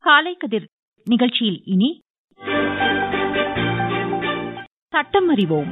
காலை கதிர் நிகழ்ச்சியில் இனி சட்டம் அறிவோம்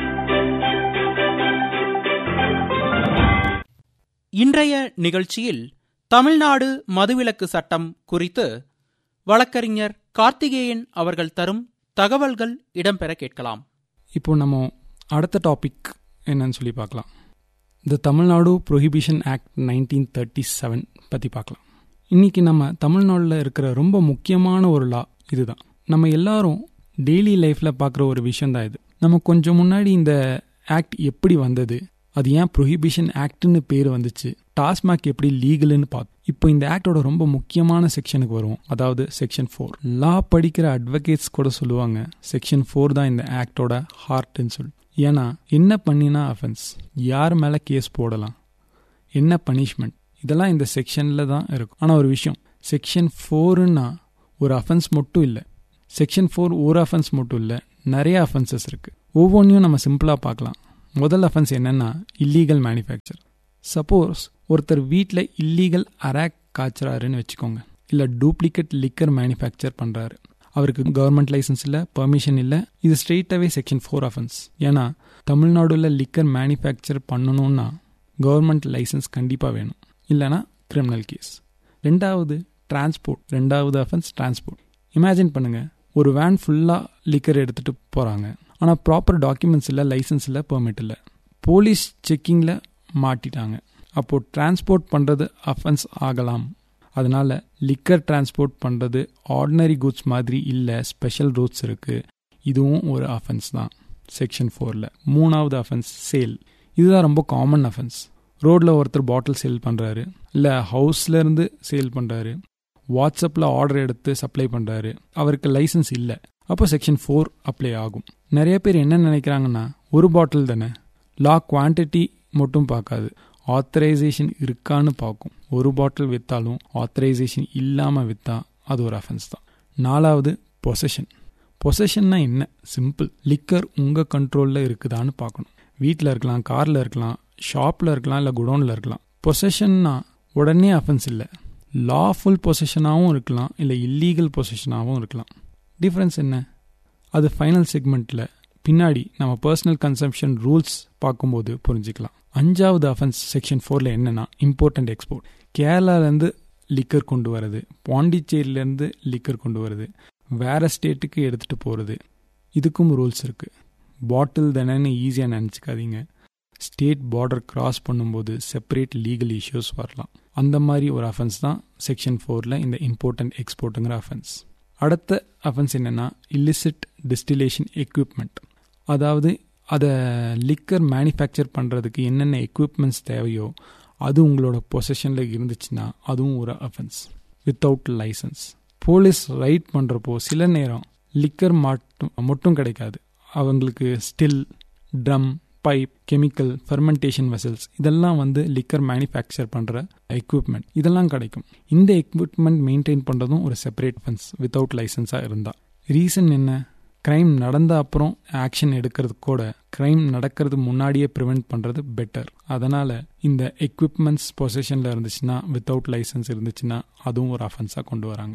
இன்றைய நிகழ்ச்சியில் தமிழ்நாடு மதுவிலக்கு சட்டம் குறித்து வழக்கறிஞர் கார்த்திகேயன் அவர்கள் தரும் தகவல்கள் இடம்பெற கேட்கலாம் இப்போ நம்ம அடுத்த டாபிக் என்னன்னு சொல்லி பார்க்கலாம் இந்த Tamil Nadu prohibition act nineteen thirty seven பற்றி பார்க்கலாம் இன்னைக்கு நம்ம தமிழ்நாட்டில் இருக்கிற ரொம்ப முக்கியமான ஒரு லா இதுதான் நம்ம எல்லாரும் டெய்லி லைஃப்பில் பார்க்குற ஒரு விஷயம் தான் இது நம்ம கொஞ்சம் முன்னாடி இந்த ஆக்ட் எப்படி வந்தது அது ஏன் ப்ரொஹிபிஷன் ஆக்ட்னு பேர் வந்துச்சு டாஸ்மாக் எப்படி லீகல்னு பார்த்தோம் இப்போ இந்த ஆக்டோட ரொம்ப முக்கியமான செக்ஷனுக்கு வருவோம் அதாவது செக்ஷன் ஃபோர் லா படிக்கிற அட்வொகேட்ஸ் கூட சொல்லுவாங்க செக்ஷன் ஃபோர் தான் இந்த ஆக்டோட ஹார்ட்னு சொல்லி ஏன்னா என்ன பண்ணினா அஃபென்ஸ் யார் மேலே கேஸ் போடலாம் என்ன பனிஷ்மெண்ட் இதெல்லாம் இந்த செக்ஷனில் தான் இருக்கும் ஆனால் ஒரு விஷயம் செக்ஷன் ஃபோருன்னா ஒரு அஃபென்ஸ் மட்டும் இல்லை செக்ஷன் ஃபோர் ஒரு அஃபென்ஸ் மட்டும் இல்லை நிறைய அஃபென்சஸ் இருக்குது ஒவ்வொன்றையும் நம்ம சிம்பிளாக பார்க்கலாம் முதல் அஃபென்ஸ் என்னென்னா இல்லீகல் மேனுஃபேக்சர் சப்போஸ் ஒருத்தர் வீட்டில் இல்லீகல் அராக் காய்ச்சறாருன்னு வச்சுக்கோங்க இல்லை டூப்ளிகேட் லிக்கர் மேனுஃபேக்சர் பண்ணுறாரு அவருக்கு கவர்மெண்ட் லைசன்ஸ் இல்லை பெர்மிஷன் இல்லை இது ஸ்ட்ரெயிட்டாகவே செக்ஷன் ஃபோர் அஃபென்ஸ் ஏன்னா தமிழ்நாடுல லிக்கர் மேனுஃபேக்சர் பண்ணணும்னா கவர்மெண்ட் லைசன்ஸ் கண்டிப்பாக வேணும் இல்லைனா கிரிமினல் கேஸ் ரெண்டாவது டிரான்ஸ்போர்ட் ரெண்டாவது அஃபென்ஸ் டிரான்ஸ்போர்ட் இமேஜின் பண்ணுங்க ஒரு வேன் ஃபுல்லாக லிக்கர் எடுத்துகிட்டு போகிறாங்க ஆனால் ப்ராப்பர் டாக்குமெண்ட்ஸ் இல்லை லைசன்ஸ் இல்லை பெர்மிட் இல்லை போலீஸ் செக்கிங்கில் மாட்டிட்டாங்க அப்போது டிரான்ஸ்போர்ட் பண்ணுறது அஃபென்ஸ் ஆகலாம் அதனால லிக்கர் டிரான்ஸ்போர்ட் பண்ணுறது ஆர்டினரி குட்ஸ் மாதிரி இல்லை ஸ்பெஷல் ரூட்ஸ் இருக்குது இதுவும் ஒரு அஃபென்ஸ் தான் செக்ஷன் ஃபோரில் மூணாவது அஃபென்ஸ் சேல் இதுதான் ரொம்ப காமன் அஃபென்ஸ் ரோட்டில் ஒருத்தர் பாட்டில் சேல் பண்ணுறாரு இல்லை ஹவுஸ்லேருந்து சேல் பண்ணுறாரு வாட்ஸ்அப்பில் ஆர்டர் எடுத்து சப்ளை பண்ணுறாரு அவருக்கு லைசன்ஸ் இல்லை அப்போ செக்ஷன் ஃபோர் அப்ளை ஆகும் நிறைய பேர் என்ன நினைக்கிறாங்கன்னா ஒரு பாட்டில் தானே லா குவான்டிட்டி மட்டும் பார்க்காது ஆத்தரைசேஷன் இருக்கான்னு பார்க்கும் ஒரு பாட்டில் விற்றாலும் ஆத்தரைசேஷன் இல்லாமல் விற்றா அது ஒரு அஃபென்ஸ் தான் நாலாவது பொசஷன் பொசஷன்னா என்ன சிம்பிள் லிக்கர் உங்கள் கண்ட்ரோலில் இருக்குதான்னு பார்க்கணும் வீட்டில் இருக்கலாம் காரில் இருக்கலாம் ஷாப்பில் இருக்கலாம் இல்லை குடோனில் இருக்கலாம் பொசஷன்னா உடனே அஃபென்ஸ் இல்லை லாஃபுல் பொசிஷனாகவும் இருக்கலாம் இல்லை இல்லீகல் பொசிஷனாகவும் இருக்கலாம் டிஃப்ரென்ஸ் என்ன அது ஃபைனல் செக்மெண்ட்டில் பின்னாடி நம்ம பர்சனல் கன்சம்ஷன் ரூல்ஸ் பார்க்கும்போது புரிஞ்சுக்கலாம் அஞ்சாவது அஃபென்ஸ் செக்ஷன் ஃபோரில் என்னென்னா இம்போர்ட் அண்ட் எக்ஸ்போர்ட் கேரளாலேருந்து லிக்கர் கொண்டு வரது பாண்டிச்சேரியிலேருந்து லிக்கர் கொண்டு வருது வேறு ஸ்டேட்டுக்கு எடுத்துகிட்டு போகிறது இதுக்கும் ரூல்ஸ் இருக்குது பாட்டில் தானேன்னு ஈஸியாக நினச்சிக்காதீங்க ஸ்டேட் பார்டர் கிராஸ் பண்ணும்போது செப்பரேட் லீகல் இஷ்யூஸ் வரலாம் அந்த மாதிரி ஒரு அஃபென்ஸ் தான் செக்ஷன் ஃபோரில் இந்த இம்போர்ட் அண்ட் எக்ஸ்போர்ட்டுங்கிற அஃபென்ஸ் அடுத்த அஃபென்ஸ் என்னென்னா இல்லிசிட் டிஸ்டிலேஷன் எக்யூப்மெண்ட் அதாவது அதை லிக்கர் மேனுஃபேக்சர் பண்ணுறதுக்கு என்னென்ன எக்யூப்மெண்ட்ஸ் தேவையோ அது உங்களோட பொசஷனில் இருந்துச்சுன்னா அதுவும் ஒரு offence without licence police raid பண்ணுறப்போ சில நேரம் லிக்கர் மட்டும் மட்டும் கிடைக்காது அவங்களுக்கு still drum pipe chemical fermentation vessels இதெல்லாம் வந்து லிக்கர் மேனுஃபேக்சர் பண்ணுற எக்யூப்மெண்ட் இதெல்லாம் கிடைக்கும் இந்த எக்யூப்மெண்ட் மெயின்டைன் பண்ணுறதும் ஒரு செப்பரேட் ஃபென்ஸ் வித்தவுட் லைசன்ஸாக இருந்தால் ரீசன் என்ன க்ரைம் நடந்த அப்புறம் ஆக்ஷன் எடுக்கிறது கூட க்ரைம் நடக்கிறது முன்னாடியே ப்ரிவெண்ட் பண்ணுறது பெட்டர் அதனால் இந்த எக்யூப்மெண்ட்ஸ் பொசிஷனில் இருந்துச்சுன்னா வித்தவுட் லைசன்ஸ் இருந்துச்சுன்னா அதுவும் ஒரு அஃபென்ஸாக கொண்டு வராங்க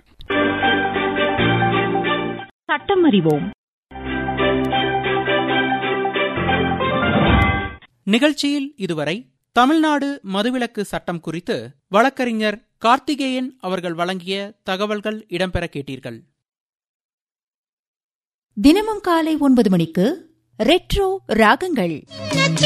சட்டம் அறிவோம் நிகழ்ச்சியில் இதுவரை தமிழ்நாடு மதுவிலக்கு சட்டம் குறித்து வழக்கறிஞர் கார்த்திகேயன் அவர்கள் வழங்கிய தகவல்கள் இடம்பெற கேட்டீர்கள் தினமும் காலை ஒன்பது மணிக்கு ரெட்ரோ ராகங்கள்